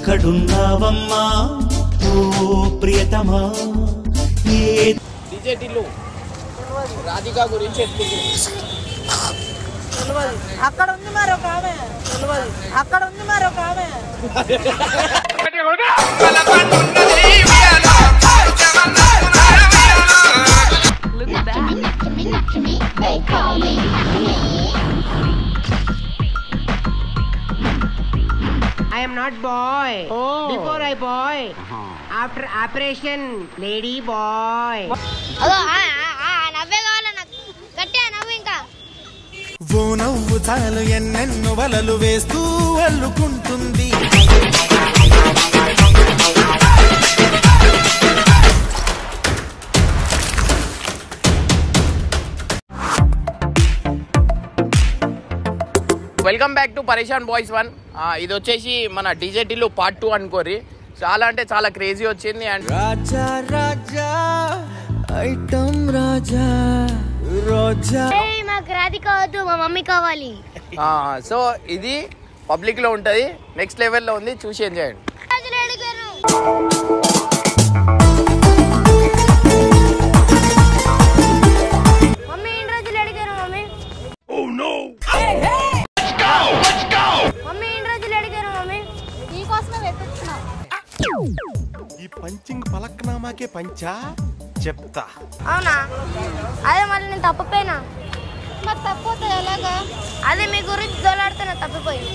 ఎక్కడున్నావమ్మా ఓ ప్రియతమా ఏ డిజే టిల్లు రాధిక గురించి ఎత్తుకుంటుంది అక్కడ ఉంది మరి ఒక ఆమె అక్కడ ఉంది మరి ఒక ఆమె I am not boy. Before I boy. After operation, lady boy. అదో ఆ, ఆ, ఆ, నవ్వే కావాల నాకు గట్టిగా నవ్వు ఇంకా ఓ నవ్వు చాలు ఎన్నెన్నో వలలు వేస్తూ అల్లుకుంటుంది welcome back to Pareshan boys one ఇది వచ్చేసి మన డిజే టిల్లు పార్ట్ టూ అనుకోరి చాలా అంటే చాలా క్రేజీ వచ్చింది అండ్ రాజా రాజా ఐటమ్ రాజా రోజా ఏయ్, మాకు రాధిక వద్దు మా మమ్మీ కావాలి సో ఇది పబ్లిక్ లో ఉంటది నెక్స్ట్ లెవెల్లో ఉంది చూసి ఎంజాయ్ చేయండి రాజులు అడిగారు మమ్మీ ఎన్ని రోజులు అడిగారు మమ్మీ మమ్మీ ఎన్ని రోజులు అడిగారు మమ్మీ నీకోసమే వెతుకుతున్నా ఈ పంచింగ్ పలక్నామాకే పంచా చెప్తా అవునా అదే మళ్ళీ నేను తప్పిపోయినా మరి తప్పిపోతే ఎలాగా అదే మీ గురించి దొలాడుతున్నా తప్పిపోయి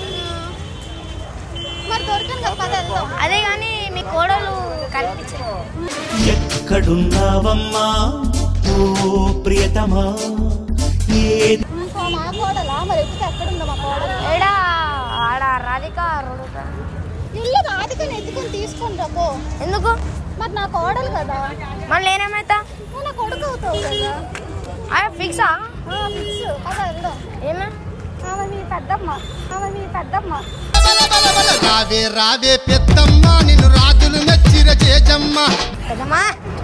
మరి దొరికాను కదా అదే కానీ మీ కోడలు కనిపించారు ఎక్కడున్నావమ్మా ఓ ప్రియతమా ఏ మా కోడలా మరి ఎత్తుకు ఎక్కడుందో మా కోడలు ఏడా ఆడ రాధిక రోడ్డు ఇల్లు రాధికని ఎత్తుకుని తీసుకొని రాపో ఎందుకు మరి నా కోడలు కదా మరి నేనేమైతా నా కొడుకు అవుతావు కదా అయ్యా ఫిక్సా ఫిక్స్ కదా వెళ్దాం ఏమే ఆమె మీ పెద్దమ్మ ఆమె మీ పెద్దమ్మ రావే రావే పెద్దమ్మ నిన్ను రాజులు మెచ్చిర చేజమ్మ పెద్దమ్మా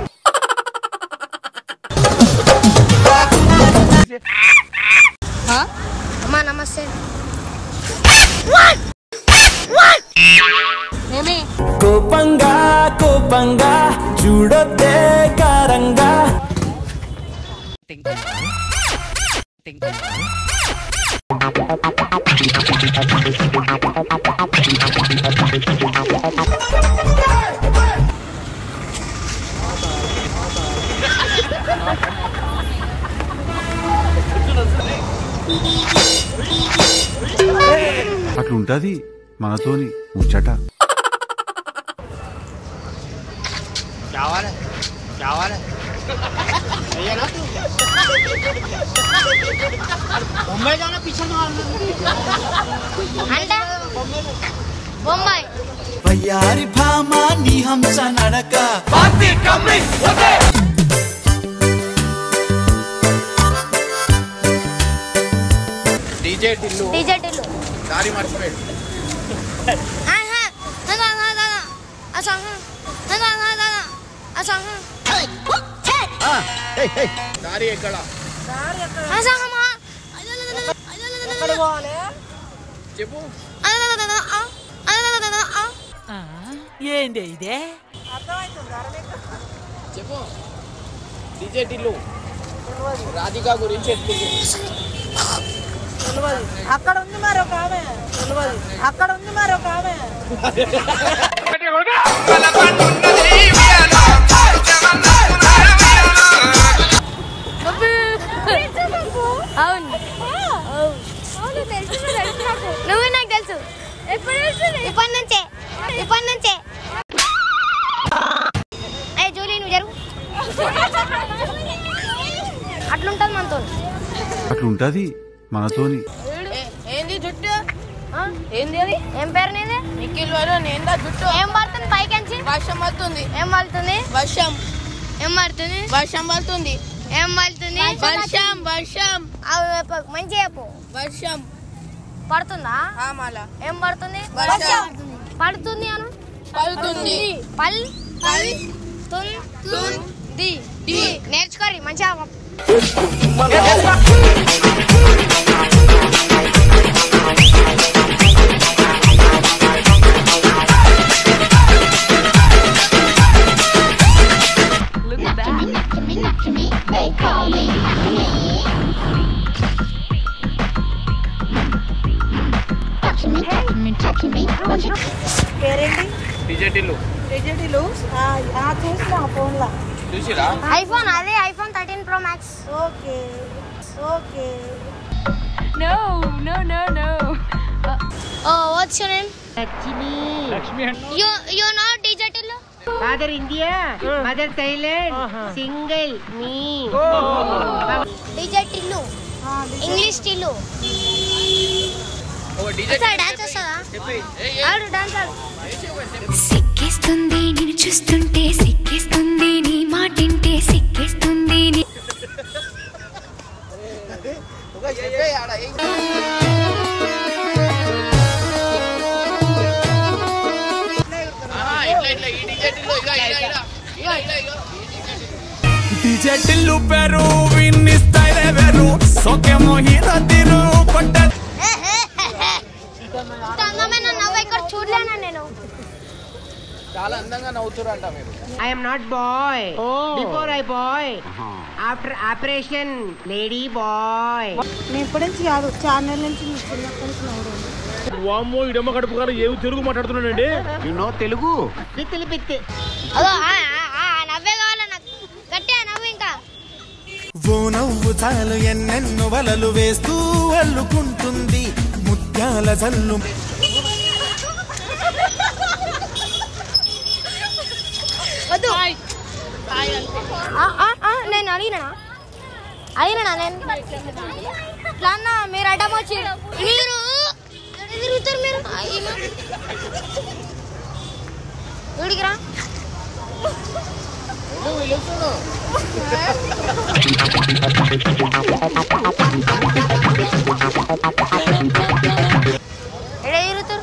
అమ్మా నమస్తే కోపంగా కోపంగా చూడొద్దే కారంగా అట్లుంటది మనతోని ముచ్చట కావాలి కావాలి అంటే బొంబాయి వయ్యారి భామా నీ హంస నడక డీజే టిల్లు డీజే టిల్లు దారి మర్చిపోయాడు ఆహా హంగా హంగా హంగా అసంగ హంగా హంగా హంగా అసంగ దారి ఎక్కడ అసంగమా ఎక్కడ పోవాలి చెప్పు చెప్పు డీజే టిల్లు రాధిక గురించి ఎత్తుకుంటుంది అక్కడ ఉంది మరి ఒక ఆమె అక్కడ ఉంది మరి ఒక ఆమె అవును నువ్వు నాకు తెలుసు ఇప్పటి నుంచే ఇప్పటి నుంచే అయ్యి జూలీ నువ్వు జరుగు అట్లుంటది మనతో అట్లుంటది మనతోని ఏంది జుట్టు ఏంది అది ఏం పేరు నీది నిఖిల్ వారు నేను జుట్టు ఏం పడుతుంది పైకెంచి వర్షం పడుతుంది ఏం పడుతుంది వర్షం ఏం పడుతుంది వర్షం పడుతుంది ఏం పడుతుంది వర్షం వర్షం మంచి చెప్పు వర్షం పడుతుందా మళ్ళా ఏం పడుతుంది వర్షం పడుతుంది అను పడుతుంది పల్ పల్ తున్ తున్ ది డి నేర్చుకోరి మంచిగా పేరేంటి డిజెటిల్లు డిజిటల్ చూసిన ఫోన్లో చూసిరా ఐఫోన్ అదే iPhone thirteen pro max okay okay oh what's your name Lakshmi you you know digital father India mother Thailand single me digital English Tillu oh డిజెట్ సార్ డాన్స్ వస్తుందా ఆడు డాన్స్ ఆడు సిక్కేస్తుంది నిన్ను చూస్తుంటే సిక్కేస్తుంది నీ మాటింటే సిక్కేస్తుంది నీ ఆహా, ఇట్లా ఇట్లా ఈ డిజెటిల్లు ఇక ఇక ఇక ఇక ఇక ఇక డిజెటిల్లు పెరు విన్ని స్టైల్ వేరు సోకేమో హీరో తీరు కొట్ట ఇంత అందమైన నవ్వు ఇక్కడ చూడలేనా నేను చాలా అందంగా నవ్వుతురంట మీరు I'm not boy before I boy after operation lady boy నేను ఇప్పటి నుంచి కాదు ఛానల్ నుంచి మీకు చిన్నప్పటి నుంచి నవ్వుడు వామ్మో ఇడమ్మ కడుపు కాలం ఏమి తెలుగు మాట్లాడుతున్నాడండి పిత్తిలి పిత్తి అదో ఆ, ఆ, ఆ, నవ్వే కావాలి నాకు గట్టిగా నవ్వు ఇంకా ఓ నవ్వు చాలు ఎన్నెన్నో వలలు వేస్తూ అల్లుకుంటుంది ముత్యాల జల్లు వద్దు ఆ, ఆ, ఆ, నేను అడిగినా అడిగినా నేను ఇట్లా అన్న మీరు అడ్డం వచ్చి మీరు ఎటు తిరుగుతారు మీరు ఆ, ఈమె. వీడికి రా నువ్వు పిలుస్తున్నావు ఎడ తిరుగుతారు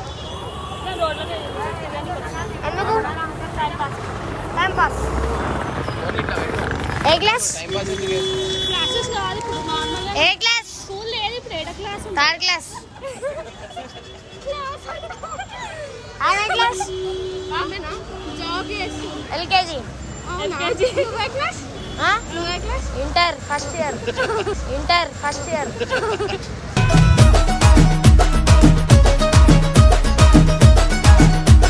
ఎందుకు time pass A class A class third class ఆమె class LKG inter first year inter first year